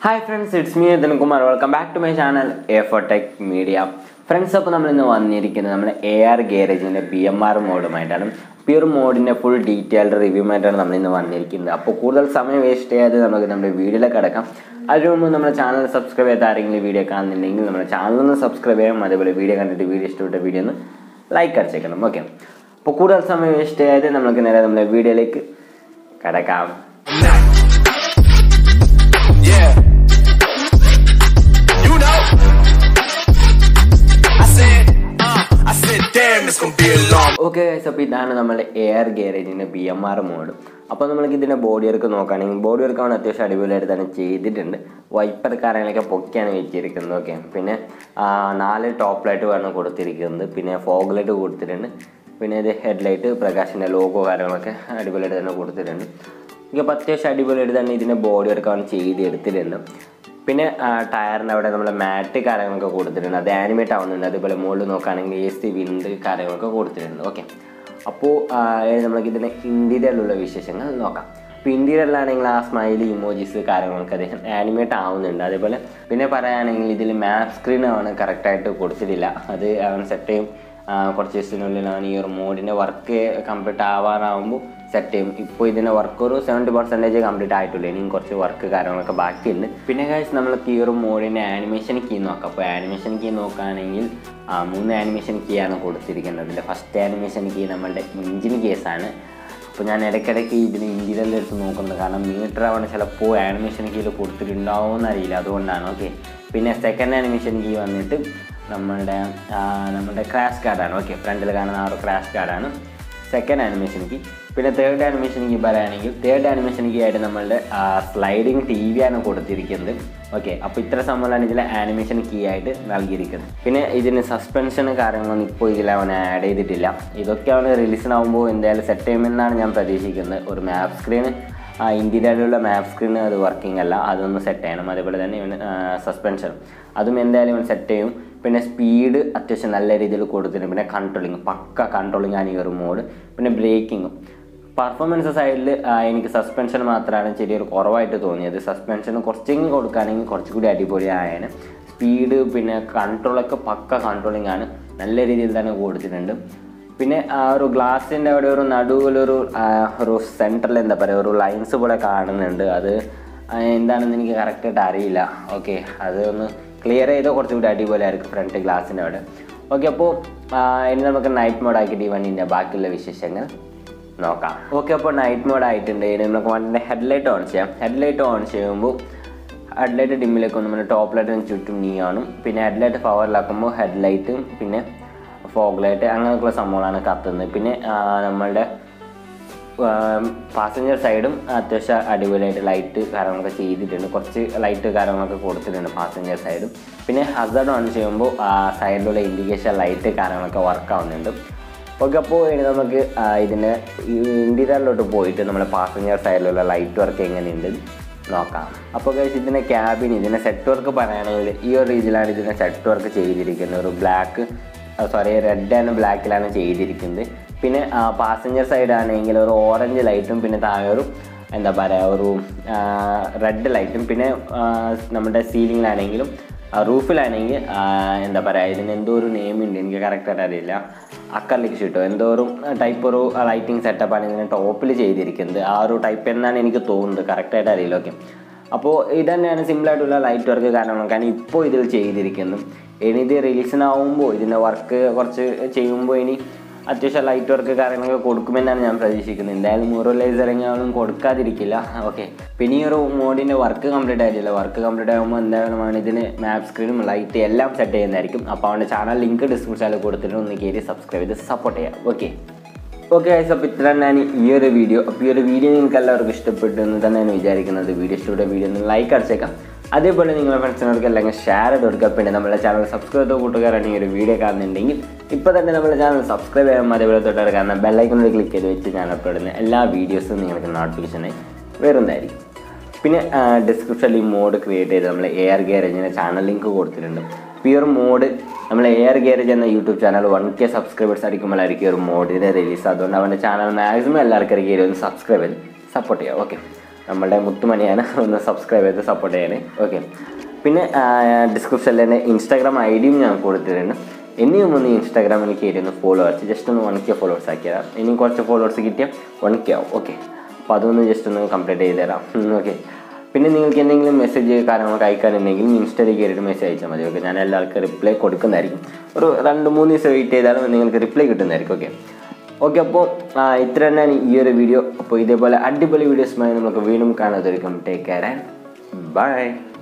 Hi friends it's me Kumar welcome back to my channel A four tech media friends അപ്പോൾ നമ്മൾ ഇന്ന് വന്നിരിക്കുന്നത് നമ്മുടെ എ ആർ ഗാരേജിൻ്റെ ബി എം ആർ മോഡുമായിട്ടാണ് പ്യൂർ മോഡിൻ്റെ ഫുൾ ഡീറ്റെയിൽഡ് റിവ്യൂമായിട്ടാണ് നമ്മൾ ഇന്ന് വന്നിരിക്കുന്നത് അപ്പോൾ കൂടുതൽ സമയം വേസ്റ്റ് ചെയ്യാതെ നമുക്ക് നമ്മുടെ വീഡിയോയിലേക്ക് കിടക്കാം അതിനു മുമ്പ് നമ്മുടെ ചാനൽ സബ്സ്ക്രൈബ് ചെയ്ത ആരെങ്കിലും വീഡിയോ കാണുന്നുണ്ടെങ്കിൽ നമ്മുടെ ചാനൽ ഒന്ന് സബ്സ്ക്രൈബ് ചെയ്യാം അതേപോലെ വീഡിയോ കണ്ടിട്ട് വീഡിയോ ഇഷ്ടപ്പെട്ട വീഡിയോ ഒന്ന് ലൈക്ക് അടിച്ചേക്കണം ഓക്കെ അപ്പോൾ കൂടുതൽ സമയം വേസ്റ്റ് ചെയ്യാതെ നമുക്ക് നേരെ നമ്മുടെ വീഡിയോയിലേക്ക് കിടക്കാം Yeah. You know. I said, uh, I said, damn, it's gonna be a long. Okay guys അപ്പോൾ ഇതാണ് നമ്മുടെ എയർ ഗാരേജിൻ്റെ ബി എം ആർ മോഡ് അപ്പോൾ നമ്മൾക്ക് ഇതിൻ്റെ ബോഡി വർക്ക് നോക്കുകയാണെങ്കിൽ ബോഡി വർക്ക് ആണ് അത്യാവശ്യം അടിപൊളിയായിട്ട് തന്നെ ചെയ്തിട്ടുണ്ട് വൈപ്പർ കാര്യങ്ങളൊക്കെ പൊക്കിയാണ് വെച്ചിരിക്കുന്നത് ഓക്കെ പിന്നെ ആ, നാല് ടോപ്പ് ലൈറ്റ് ആണ് കൊടുത്തിരിക്കുന്നത് പിന്നെ ഫോഗ് ലൈറ്റ് കൊടുത്തിട്ടുണ്ട് പിന്നെ ഇത് ഹെഡ് ലൈറ്റ് പ്രകാശിൻ്റെ ലോഗോ കാര്യങ്ങളൊക്കെ അടിപൊളിയായിട്ട് തന്നെ കൊടുത്തിട്ടുണ്ട് ഇപ്പോൾ അത്യാവശ്യം അടിപൊളിയായിട്ട് തന്നെ ഇതിൻ്റെ ബോഡി വർക്കാണ് ചെയ്തെടുത്തിട്ടുണ്ട് പിന്നെ ആ, ടയറിൻ്റെ അവിടെ നമ്മൾ മാറ്റ് കാര്യങ്ങളൊക്കെ കൊടുത്തിട്ടുണ്ട് അത് ആനിമേറ്റ് ആവുന്നുണ്ട് അതേപോലെ മുകളിൽ നോക്കുകയാണെങ്കിൽ എ സി വിൻഡ് കാര്യങ്ങളൊക്കെ കൊടുത്തിട്ടുണ്ട് ഓക്കെ അപ്പോൾ നമുക്ക് ഇതിൻ്റെ ഇൻറ്റീരിയറിലുള്ള വിശേഷങ്ങൾ നോക്കാം അപ്പോൾ ഇൻറ്റീരിയറിലാണെങ്കിൽ ആ സ്മൈലി ഇമോജീസ് കാര്യങ്ങളൊക്കെ അദ്ദേഹം ആനിമേറ്റ് ആവുന്നുണ്ട് അതേപോലെ പിന്നെ പറയുകയാണെങ്കിൽ ഇതിൽ മാപ്പ് സ്ക്രീൻ ആണ് കറക്റ്റായിട്ട് കൊടുത്തിട്ടില്ല അത് അവൻ സെറ്റ് ചെയ്യും ആ, കുറച്ച് ദിവസത്തിനുള്ളിലാണ് ഈ ഒരു മോഡിൻ്റെ വർക്ക് കംപ്ലീറ്റ് ആവാറാകുമ്പോൾ സെറ്റ് ചെയ്യും ഇപ്പോൾ ഇതിൻ്റെ വർക്ക് ഒരു സെവൻറ്റി പെർസെൻറ്റേജ് കംപ്ലീറ്റ് ആയിട്ടുള്ളൂ ഇനിയും കുറച്ച് വർക്ക് കാര്യങ്ങളൊക്കെ ബാക്കിയുണ്ട് പിന്നെ കാശ് നമ്മൾക്ക് ഈ ഒരു മോഡിൻ്റെ ആനിമേഷൻ കീ നോക്കാം അപ്പോൾ ആനിമേഷൻ കീ നോക്കുകയാണെങ്കിൽ ആ, മൂന്ന് ആനിമേഷൻ കീ ആണ് കൊടുത്തിരിക്കുന്നത് ഇതിൻ്റെ ഫസ്റ്റ് ആനിമേഷൻ കീ നമ്മളുടെ ഇഞ്ചിൻ കേസാണ് അപ്പോൾ ഞാൻ ഇടയ്ക്കിടയ്ക്ക് ഇതിന് ഇന്ത്യയിലെല്ലാം എടുത്ത് നോക്കുന്നത് കാരണം മീറ്റർ ആവണം ചിലപ്പോൾ ആനിമേഷൻ കീയിൽ കൊടുത്തിട്ടുണ്ടാവുമെന്ന് അറിയില്ല അതുകൊണ്ടാണ് ഓക്കെ പിന്നെ സെക്കൻഡ് ആനിമേഷൻ കീ വന്നിട്ട് നമ്മളുടെ ആ, നമ്മുടെ ക്രാഷ് കാർഡാണ് ഓക്കെ ഫ്രണ്ടിൽ കാണുന്ന ആ ഒരു ക്രാഷ് കാർഡാണ് സെക്കൻഡ് ആനിമേഷൻ കീ പിന്നെ തേർഡ് ആനിമേഷൻ കീ പറയുകയാണെങ്കിൽ തേർഡ് ആനിമേഷൻ കീ ആയിട്ട് നമ്മളുടെ സ്ലൈഡിങ് ടി വി ആണ് കൊടുത്തിരിക്കുന്നത് ഓക്കെ അപ്പോൾ ഇത്ര സംഭവമാണ് ഇതിലെ ആനിമേഷൻ കീ ആയിട്ട് നൽകിയിരിക്കുന്നത് പിന്നെ ഇതിന് സസ്പെൻഷൻ കാര്യങ്ങളൊന്നും ഇപ്പോൾ ഇതിൽ അവൻ ആഡ് ചെയ്തിട്ടില്ല ഇതൊക്കെ അവന് റിലീസിനാവുമ്പോൾ എന്തായാലും സെറ്റ് ചെയ്യുമെന്നാണ് ഞാൻ പ്രതീക്ഷിക്കുന്നത് ഒരു മാപ്പ് സ്ക്രീൻ ആ ഇന്ത്യയിലുള്ള മാപ്പ് സ്ക്രീൻ അത് വർക്കിംഗ് അല്ല അതൊന്ന് സെറ്റ് ചെയ്യണം അതേപോലെ തന്നെ ഇവന് സസ്പെൻഷൻ അതും എന്തായാലും ഇവൻ സെറ്റ് ചെയ്യും പിന്നെ സ്പീഡ് അത്യാവശ്യം നല്ല രീതിയിൽ കൊടുത്തിട്ടുണ്ട് പിന്നെ കൺട്രോളിങ് പക്ക കൺട്രോളിങ് ആണ് ഈ ഒരു മോഡ് പിന്നെ ബ്രേക്കിങ്ങും പെർഫോമൻസ് സൈഡിൽ എനിക്ക് സസ്പെൻഷൻ മാത്രമാണ് ചെറിയൊരു കുറവായിട്ട് തോന്നിയത് സസ്പെൻഷൻ കുറച്ചെങ്കിലും കൊടുക്കുകയാണെങ്കിൽ കുറച്ചുകൂടി അടിപൊളിയായേനെ സ്പീഡ് പിന്നെ കൺട്രോളൊക്കെ പക്ക കൺട്രോളിങ് ആണ് നല്ല രീതിയിൽ തന്നെ കൊടുത്തിട്ടുണ്ട് പിന്നെ ആ ഒരു ഗ്ലാസിൻ്റെ അവിടെ ഒരു നടുവിലൊരു ആ, ഒരു സെൻറ്ററിൽ എന്താ പറയുക ഒരു ലൈൻസ് പോലെ കാണുന്നുണ്ട് അത് ആ, എന്താണെന്ന് എനിക്ക് കറക്റ്റായിട്ട് അറിയില്ല ഓക്കെ അത് ഒന്ന് ക്ലിയർ ചെയ്ത് കുറച്ചുകൂടി അടിപൊളിയായിരിക്കും ഫ്രണ്ട് ഗ്ലാസിൻ്റെ അവിടെ ഓക്കെ അപ്പോൾ ഇനി നമുക്ക് നൈറ്റ് മോഡ് ആക്കിയിട്ട് ഈ വണ്ടീൻ്റെ ബാക്കിയുള്ള വിശേഷങ്ങൾ നോക്കാം ഓക്കെ അപ്പോൾ നൈറ്റ് മോഡ് ആയിട്ടുണ്ട് ഇനി നമുക്ക് വണ്ടിൻ്റെ ഹെഡ്ലൈറ്റ് ഓൺ ചെയ്യാം ഹെഡ്ലൈറ്റ് ഓൺ ചെയ്യുമ്പോൾ ഹെഡ്ലൈറ്റ് ഡിമ്മിലേക്ക് നമ്മൾ ടോപ്പ് ലൈറ്റിന് ചുറ്റും നീ കാണും പിന്നെ ഹെഡ്ലൈറ്റ് പവറിലാക്കുമ്പോൾ ഹെഡ്ലൈറ്റും പിന്നെ ഫോഗ് ലൈറ്റ് അങ്ങനെയൊക്കെയുള്ള സംഭവങ്ങളാണ് കത്തുന്നത് പിന്നെ ആ, നമ്മളുടെ പാസഞ്ചർ സൈഡും അത്യാവശ്യം അടിപൊളിയായിട്ട് ലൈറ്റ് കാര്യങ്ങളൊക്കെ ചെയ്തിട്ടുണ്ട് കുറച്ച് ലൈറ്റ് കാര്യങ്ങളൊക്കെ കൊടുത്തിട്ടുണ്ട് പാസഞ്ചർ സൈഡും പിന്നെ ഹസർഡ് ഓൺ ചെയ്യുമ്പോൾ ആ സൈഡിലുള്ള ഇൻഡിക്കേഷൻ ലൈറ്റ് കാര്യങ്ങളൊക്കെ വർക്ക് ആവുന്നുണ്ട് ഓക്കെ അപ്പോൾ ഇനി നമുക്ക് ആ, ഇതിൻ്റെ ഇൻറ്റീരിയറിലോട്ട് പോയിട്ട് നമ്മുടെ പാസഞ്ചർ സൈഡിലുള്ള ലൈറ്റ് വർക്ക് എങ്ങനെയുണ്ട് നോക്കാം അപ്പോൾ കഴിച്ച് ഇതിൻ്റെ ക്യാബിൻ ഇതിൻ്റെ സെറ്റ് വർക്ക് പറയുകയാണെങ്കിൽ ഈ ഒരു രീതിയിലാണ് ഇതിൻ്റെ സെറ്റ് വർക്ക് ചെയ്തിരിക്കുന്നത് ഒരു ബ്ലാക്ക് സോറി റെഡ് ആൻഡ് ബ്ലാക്കിലാണ് ചെയ്തിരിക്കുന്നത് പിന്നെ പാസഞ്ചർ സൈഡ് ആണെങ്കിൽ ഒരു ഓറഞ്ച് ലൈറ്റും പിന്നെ താഴെ ഒരു എന്താ പറയുക ഒരു റെഡ് ലൈറ്റും പിന്നെ ആ, നമ്മുടെ സീലിങ്ങിലാണെങ്കിലും റൂഫിലാണെങ്കിൽ എന്താ പറയുക ഇതിന് എന്തോ ഒരു നെയിം ഉണ്ട് എനിക്ക് കറക്റ്റായിട്ട് അറിയില്ല അക്കർലിക്ക് ഷീട്ടോ എന്തോ ഒരു ടൈപ്പ് ഒരു ലൈറ്റിംഗ് സെറ്റപ്പാണ് ഇതിന് ടോപ്പിൽ ചെയ്തിരിക്കുന്നത് ആ ഒരു ടൈപ്പ് എന്നാണ് എനിക്ക് തോന്നുന്നത് കറക്റ്റായിട്ട് അറിയില്ല ഓക്കെ അപ്പോൾ ഇത് തന്നെയാണ് സിമ്പിളായിട്ടുള്ള ലൈറ്റ് വർക്ക് കാരണമാണ് ഇപ്പോൾ ഇതിൽ ചെയ്തിരിക്കുന്നത് ഇനി ഇത് റിലീസിനാവുമ്പോൾ ഇതിൻ്റെ വർക്ക് കുറച്ച് ചെയ്യുമ്പോൾ ഇനി അത്യാവശ്യം ലൈറ്റ് വർക്ക് കാര്യങ്ങളൊക്കെ കൊടുക്കുമെന്നാണ് ഞാൻ പ്രതീക്ഷിക്കുന്നത് എന്തായാലും മൂറലൈസ് ഇറങ്ങിയാലും കൊടുക്കാതിരിക്കില്ല ഓക്കെ പിന്നെ ഈ ഒരു മോഡിൻ്റെ വർക്ക് കംപ്ലീറ്റ് ആയിട്ടില്ല വർക്ക് കംപ്ലീറ്റ് ആകുമ്പോൾ എന്തായാലും ആണ് ഇതിന് മാപ്പ് സ്ക്രീനും ലൈറ്റ് എല്ലാം സെറ്റ് ചെയ്യുന്നതായിരിക്കും അപ്പോൾ അവൻ്റെ ചാനൽ ലിങ്ക് ഡിസ്ക്രിപ്ഷനിൽ കൊടുത്തിട്ട് ഒന്ന് കയറി സബ്സ്ക്രൈബ് ചെയ്ത് സപ്പോർട്ട് ചെയ്യാം ഓക്കെ ഓക്കെ ഗൈസ് അപ്പോൾ ഇത്ര തന്നെയാണ് ഈ ഒരു വീഡിയോ അപ്പോൾ ഈ ഒരു വീഡിയോ നിങ്ങൾക്ക് എല്ലാവർക്കും ഇഷ്ടപ്പെട്ടു എന്ന് തന്നെയാണ് വിചാരിക്കുന്നത് വീഡിയോ ഇഷ്ടപ്പെട്ട വീഡിയോ ഒന്ന് ലൈക്ക് അടിച്ചേക്കാം അതേപോലെ നിങ്ങളുടെ ഫ്രണ്ട്സിനോർക്ക് എല്ലാം ഷെയർ ചെയ്ത് കൊടുക്കുക പിന്നെ നമ്മുടെ ചാനൽ സബ്സ്ക്രൈബ് ചെയ്ത കൂട്ടുകാരാണ് ഈ ഒരു വീഡിയോ കാണുന്നുണ്ടെങ്കിൽ ഇപ്പോൾ തന്നെ നമ്മുടെ ചാനൽ സബ്സ്ക്രൈബ് ചെയ്യാൻ അതേപോലെ തൊട്ടവർ കാരണം ബെല്ലൈക്കണിൽ ക്ലിക്ക് ചെയ്ത് വെച്ച് ഞാൻ അപ്ലോഡ് ചെയ്യുന്ന എല്ലാ വീഡിയോസും നിങ്ങൾക്ക് നോട്ടിഫിക്കേഷനായി വരുന്നതായിരിക്കും പിന്നെ ഡിസ്ക്രിപ്ഷനിൽ ഈ മോഡ് ക്രിയേറ്റ് ചെയ്ത് നമ്മൾ എയർ ഗാരേജിൻ്റെ ചാനൽ ലിങ്ക് കൊടുത്തിട്ടുണ്ട് അപ്പോൾ ഈ ഒരു മോഡ് നമ്മൾ എയർ ഗാരേജ് എന്ന YouTube channel one K subscribers അടിക്കുമ്പോഴായിരിക്കും ഈ ഒരു മോഡിൻ്റെ റിലീസ് അതുകൊണ്ട് അവൻ്റെ ചാനൽ മാക്സിമം എല്ലാവർക്കും കയറി ഒന്ന് സബ്സ്ക്രൈബ് ചെയ്ത് സപ്പോർട്ട് ചെയ്യാം ഓക്കെ നമ്മളുടെ മുത്തുമണിയാണ് ഒന്ന് സബ്സ്ക്രൈബ് ചെയ്ത് സപ്പോർട്ട് ചെയ്യണേ ഓക്കെ പിന്നെ ഡിസ്ക്രിപ്ഷനിൽ തന്നെ ഇൻസ്റ്റാഗ്രാം ഐ ഡിയും ഞാൻ കൊടുത്തിട്ടുണ്ട് ഇനിയും ഒന്ന് ഇൻസ്റ്റാഗ്രാമിൽ കയറി ഒന്ന് ഫോളോവേഴ്സ് ജസ്റ്റ് ഒന്ന് വൺ കെ ഫോളോവേഴ്സ് ആക്കിയതാണ് ഇനിയും കുറച്ച് ഫോളോവേഴ്സ് കിട്ടിയാൽ വൺ കെ ആവും ഓക്കെ അപ്പോൾ അതൊന്ന് ജസ്റ്റ് ഒന്ന് കംപ്ലീറ്റ് ചെയ്ത് തരാം ഓക്കെ പിന്നെ നിങ്ങൾക്ക് എന്തെങ്കിലും മെസ്സേജ് കാര്യങ്ങളൊക്കെ അയക്കാനുണ്ടെങ്കിൽ ഇൻസ്റ്റയിൽ കയറിയിട്ട് മെസ്സേജ് അയച്ചാൽ മതി ഓക്കെ ഞാൻ എല്ലാവർക്കും റിപ്ലൈ കൊടുക്കുന്നതായിരിക്കും ഒരു രണ്ട് മൂന്ന് ദിവസം വെയിറ്റ് ചെയ്താലും നിങ്ങൾക്ക് റിപ്ലൈ കിട്ടുന്നതായിരിക്കും ഓക്കെ ഓക്കെ അപ്പോൾ ഇത്ര തന്നെയാണ് ഈ ഒരു വീഡിയോ അപ്പോൾ ഇതേപോലെ അടിപൊളി വീഡിയോസുമായി നമുക്ക് വീണ്ടും കാണാതിരിക്കും ടേക്ക് കെയർ ആൻഡ് ബൈ